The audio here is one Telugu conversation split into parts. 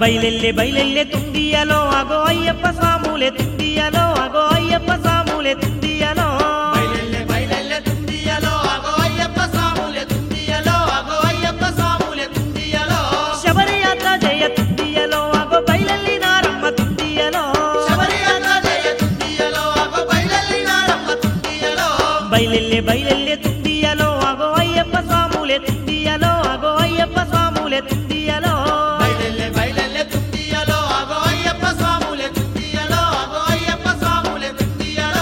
బయలెల్లే బయలెల్లే తుండియలో అగో అయ్యప్ప స్వాములే తుండియలో అగో అయ్యప్ప స్వాములే తుండియలో బయలెల్లె బయలెల్లె తుండియలో అగో అయ్యప్ప స్వాములే తుండియలో అగో అయ్యప్ప స్వాములే తుండియలో శబరి యాత్ర జయ తుండియలో అగో బయలెల్లి నారమ్మ తుండియలో శబరియాత్ర జయ తుండియలో అగో బయలెల్లినారమ్మ తుండియలో బయలెల్లే బయలెల్లే తుండియలో అగో అయ్యప్ప స్వాములే తుండియలో అగో అయ్యప్ప స్వాములే తుండియలో బయలెల్లె బయలెల్లె తుండియలో అగో అయ్యప్ప స్వాములే తుండియలో అగో అయ్యప్ప స్వాములే తుండియలో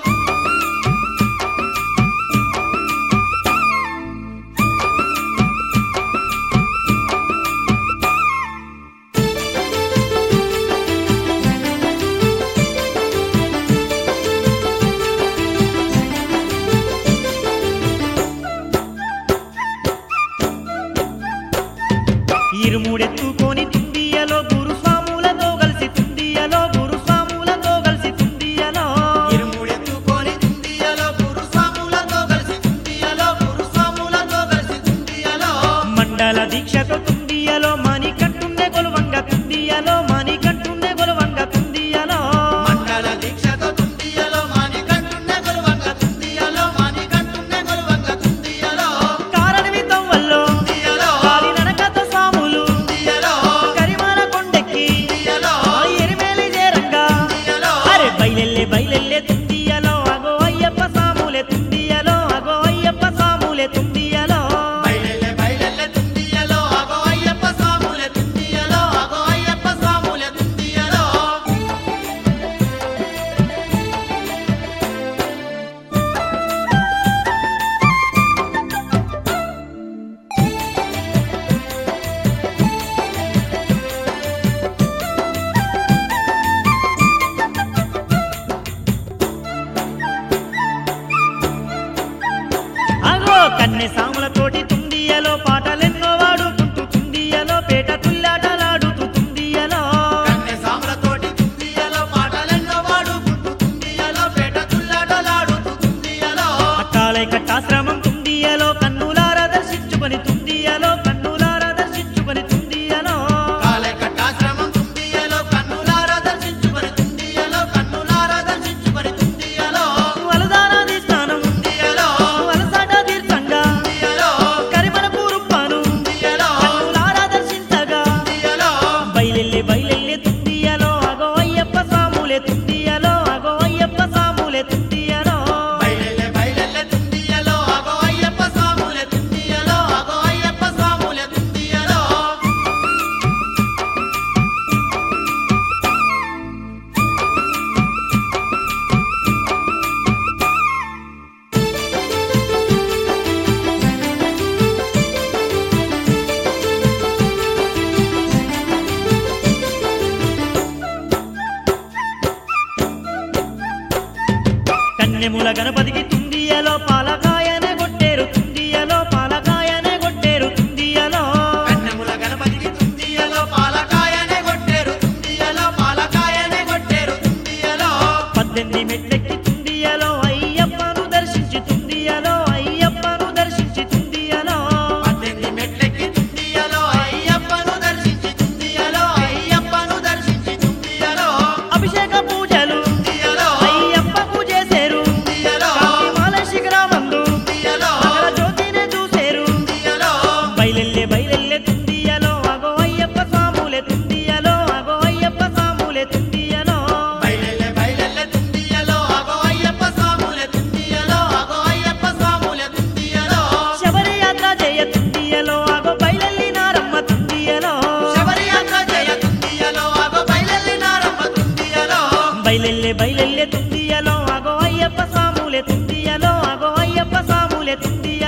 ఇరుముడెత్తుకొని తుండియలో గురుస్వాములతో కలిసి తుండియలో గురుస్వాములతో కలిసి తుండియలో ఇరుముడెత్తుకొని తుండియలో గురుస్వాములతో కలిసి తుండియలో గురుస్వాములతో కలిసి తుండియలో మండల దీక్షతో తుండియలో మణి కంటుండే గొలువంగ తుండియలో మణి కంటుండే గొలువంగ తుండియలో మండల దీక్షతో తుండియలో మానికంటున్నే గొలువంగ తుండియలో మానికంటున్నే గొలువంగ తుండియలో కారణవి తవ్వల్లో తుండియలో కాలి నడకతో స్వాములు తుండియలో కరిమాల కొండెక్కి తుండియలో ఆ ఎరిమేలి చేరంగా తుండియలో అరే బయలెల్లే బయలెల్లే తుండియలో అగో అయ్యప్ప సాములే తుండియలో అగో అయ్యప్ప సాములే తుండియలో బయలెల్లె బయలెల్లె తుండియలో అగో అయ్యప్ప స్వాములే తుండియలో అగో అయ్యప్ప స్వాములే తుండియలో అగో కన్నె సాములతోటి తుండియలో పాటలెన్నో వాడుకుంటూ తుండియలో పేట తుల్లాటలాడుతూ తుండియలో కన్నె సాములతోటి తుండియలో పాటలెన్నో వాడుకుంటూ తుండియలో పేట తుల్లాటలాడుతూ తుండియలో అట్టాలై కట్టాశ్రమం తుండియలో కన్నులార దర్శించుకొని తుండియలో కన్నులార దర్శించుకొని తుండియలో కాలే కట్టాశ్రమం తుండియలో కన్నులారా దర్శించుకొని తుండియలో కన్నులారా దర్శించుకొని తుండియలో వలదానాది స్నానం తుండియలో వలసాట తీర్థంగా తుండియలో కరిమల పూరుప్పాను తుండియలో కన్నులార దర్శించగా తుండియలో బయలెల్లి బయలెల్లి తుండియలో అగో అయ్యప్ప సాములే తుండియలో అగో అయ్యప్ప సాములే తుండియలో బయలెల్లె బయలెల్లె తుండియలో అగో అయ్యప్ప స్వాములే తుండియలో అగో అయ్యప్ప స్వాములే తుండియలో కన్నెముల గణపతికి తుండియలో పాలకాయనే కొట్టేరు తుండియలో పాలకాయనే కొట్టేరు తుండియలో కన్నెముల గణపతికి తుండియలో పాలకాయనే కొట్టేరు తుండియలో పాలకాయనే కొట్టేరు తుండియలో పద్దెనిమిది మెట్లెక్కి తుండియలో అయ్యప్పను దర్శించి తుండియలో అయ్యప్పను దర్శించి తుండియలో పద్దెనిమిది మెట్లెక్కి తుండియలో అయ్యప్పను దర్శించి తుండియలో అయ్యప్పను దర్శించి తుండియలో అభిషేక పూజలు తుండియలో అయ్యప్పకు చేసేరు తుండియలో కాశీమాల శిఖరామందు తుండియలో మకర జ్యోతినే చూసేరు తుండియలో బయలెల్లే బయలెల్లే తుండియలో అగో అయ్యప్ప స్వాములే తుండియలో అగో అయ్యప్ప స్వాములే తుండియలో బయలెల్లె బయలెల్లె తుండియలో అగో అయ్యప్ప స్వాములే తుండియలో అగో అయ్యప్ప స్వాములే తుండియలో శబరి యాత్ర జయ తుండియలో అగో బయలెల్లి నారమ్మ తుండియలో శబరియాత్ర జయ తుండియలో అగో బయలెల్లినారమ్మ తుండియలో బయలెల్లే బయలెల్లే తుండియలో అగో అయ్యప్ప స్వాములే తుండియలో అగో అయ్యప్ప స్వాములే తుండియలో